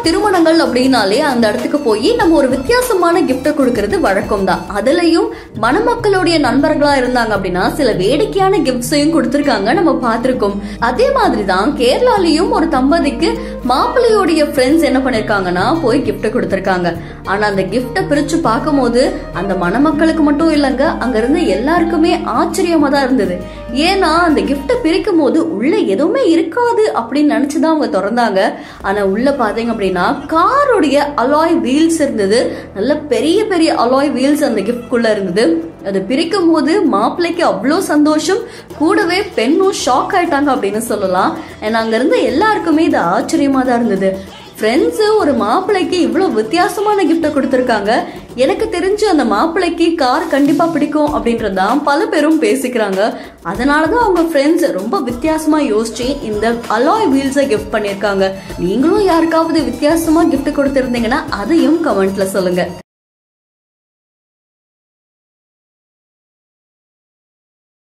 திருமணங்கள் அப்படின்னாலே அந்த இடத்துக்கு போய் நம்ம ஒரு வித்தியாசமான கிஃப்ட கொடுக்கறது வழக்கம் தான் அதுலயும் மணமக்களுடைய நண்பர்களா இருந்தாங்க அப்படின்னா சில வேடிக்கையான கிஃப்ட்ஸையும் கொடுத்திருக்காங்க நம்ம பார்த்திருக்கோம் அதே மாதிரி தான் கேரளாலையும் ஒரு தம்பதிக்கு மாப்பிள்ளையோடைய ஃப்ரெண்ட்ஸ் என்ன பண்ணிருக்காங்கன்னா போய் கிஃப்ட் கொடுத்திருக்காங்க ஆனா அந்த கிஃப்ட பிரிச்சு பார்க்கும்போது அந்த மணமக்களுக்கு மட்டும் இல்லைங்க அங்க இருந்த எல்லாருக்குமே ஆச்சரியமா தான் இருந்தது ஏன்னா அந்த கிஃப்ட பிரிக்கும் போது உள்ள எதுவுமே இருக்காது அப்படின்னு நினைச்சுதான் அவங்க திறந்தாங்க ஆனா உள்ள பாத்தீங்க அப்படின்னா காருடைய அலாய் வீல்ஸ் இருந்தது நல்ல பெரிய பெரிய அலாய் வீல்ஸ் அந்த கிஃப்ட் குள்ள இருந்தது அது பிரிக்கும் போது மாப்பிள்ளைக்கு அவ்வளோ சந்தோஷம் கூடவே பெண்ணும் ஷாக் ஆயிட்டாங்க அப்படின்னு சொல்லலாம் ஏன்னா அங்க இருந்த எல்லாருக்குமே இது ஆச்சரியமா தான் இருந்தது ஃப்ரெண்ட்ஸ் ஒரு மாப்பிள்ளைக்கு இவ்வளோ வித்தியாசமான கிஃப்டை கொடுத்துருக்காங்க எனக்கு தெரிஞ்சு அந்த மாப்பிள்ளைக்கு கார் கண்டிப்பா பிடிக்கும் அப்படின்றதான் பல பேரும் பேசிக்கிறாங்க அதனால தான் அவங்க ஃப்ரெண்ட்ஸ் ரொம்ப வித்தியாசமா யோசிச்சு இந்த அலாய் வீல்ஸை கிஃப்ட் பண்ணியிருக்காங்க நீங்களும் யாருக்காவது வித்தியாசமா கிஃப்ட் கொடுத்துருந்தீங்கன்னா அதையும் கமெண்ட்ல சொல்லுங்க